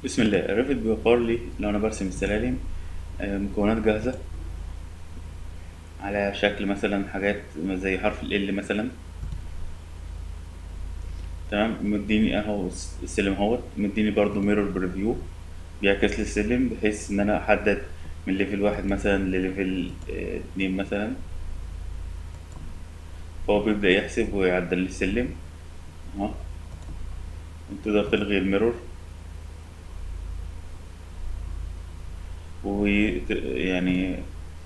بسم الله الريفت بيوفر لي لو انا برسم السلالم آه، مكونات جاهزة على شكل مثلا حاجات زي حرف ال مثلا تمام مديني اهو السلم اهوت مديني برضو ميرور بريفيو بيعكس لي السلم بحيث ان انا احدد من ليفل واحد مثلا لليفل آه، اتنين مثلا فهو بيبدأ يحسب ويعدل لي السلم اهو تقدر تلغي الميرور ويعني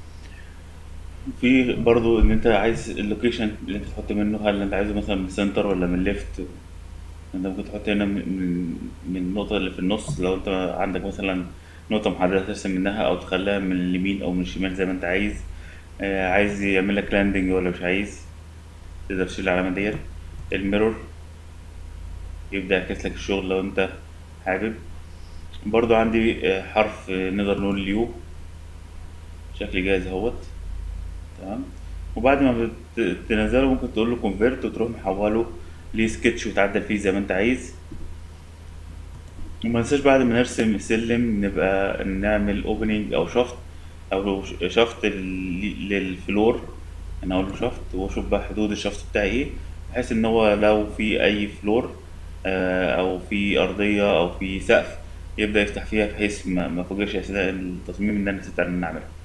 في برضو ان انت عايز اللوكيشن اللي انت تحط منه هل انت عايزه مثلا من السنتر ولا من الليفت انت ممكن تحط هنا من من من النقطة اللي في النص لو انت عندك مثلا نقطة محددة ترسم منها او تخليها من اليمين او من الشمال زي ما انت عايز آه، عايز يعمل لك لاندنج ولا مش عايز تقدر تشيل العلامة ديت الميرور يبدأ يعكس لك الشغل لو انت حابب برضو عندي آه، حرف آه، نقدر نقول اليو شكل جاهز اهوت تمام وبعد ما بت- تنزله ممكن تقول له كونفيرت وتروح محوله لسكتش وتعدل فيه زي ما انت عايز وما ننساش بعد ما نرسم السلم نبقى نعمل اوبننج او شفط او ش- شفط لل- للفلور انا اقول له شفط واشوف بقى حدود الشفط بتاعي ايه بحيث ان هو لو في اي فلور آه، او في ارضيه او في سقف يبدا يفتح فيها بحيث ما ما فوجئش اثناء التصميم ان انا نسيت ان انا اعملها